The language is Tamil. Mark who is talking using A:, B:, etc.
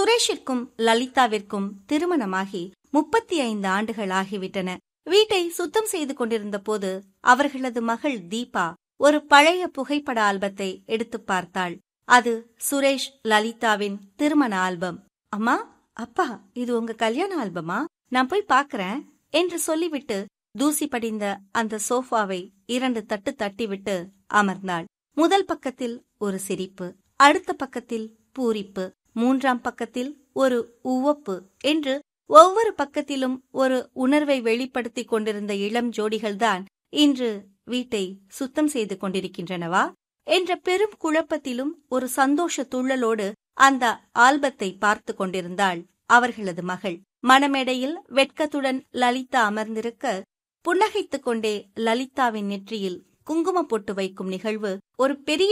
A: சுரேஷிற்கும் லலிதாவிற்கும் திருமணமாகி முப்பத்தி ஐந்து ஆண்டுகள் ஆகிவிட்டன வீட்டை சுத்தம் செய்து கொண்டிருந்த போது அவர்களது மகள் தீபா ஒரு பழைய புகைப்பட ஆல்பத்தை எடுத்து பார்த்தாள் அது சுரேஷ் லலிதாவின் திருமண ஆல்பம் அம்மா அப்பா இது உங்க கல்யாண ஆல்பமா நான் போய் பாக்குறேன் என்று சொல்லிவிட்டு தூசி படிந்த அந்த சோஃபாவை இரண்டு தட்டு தட்டிவிட்டு அமர்ந்தாள் முதல் பக்கத்தில் ஒரு சிரிப்பு அடுத்த பக்கத்தில் பூரிப்பு மூன்றாம் பக்கத்தில் ஒரு உவப்பு என்று ஒவ்வொரு பக்கத்திலும் ஒரு உணர்வை வெளிப்படுத்திக் கொண்டிருந்த இளம் ஜோடிகள்தான் இன்று வீட்டை சுத்தம் செய்து கொண்டிருக்கின்றனவா என்ற பெரும் குழப்பத்திலும் ஒரு சந்தோஷ துள்ளலோடு அந்த ஆல்பத்தை பார்த்து கொண்டிருந்தாள் அவர்களது மகள் மணமேடையில் வெட்கத்துடன் லலிதா அமர்ந்திருக்க புன்னகைத்துக் கொண்டே லலிதாவின் நெற்றியில் குங்குமப் பொட்டு வைக்கும் நிகழ்வு ஒரு பெரிய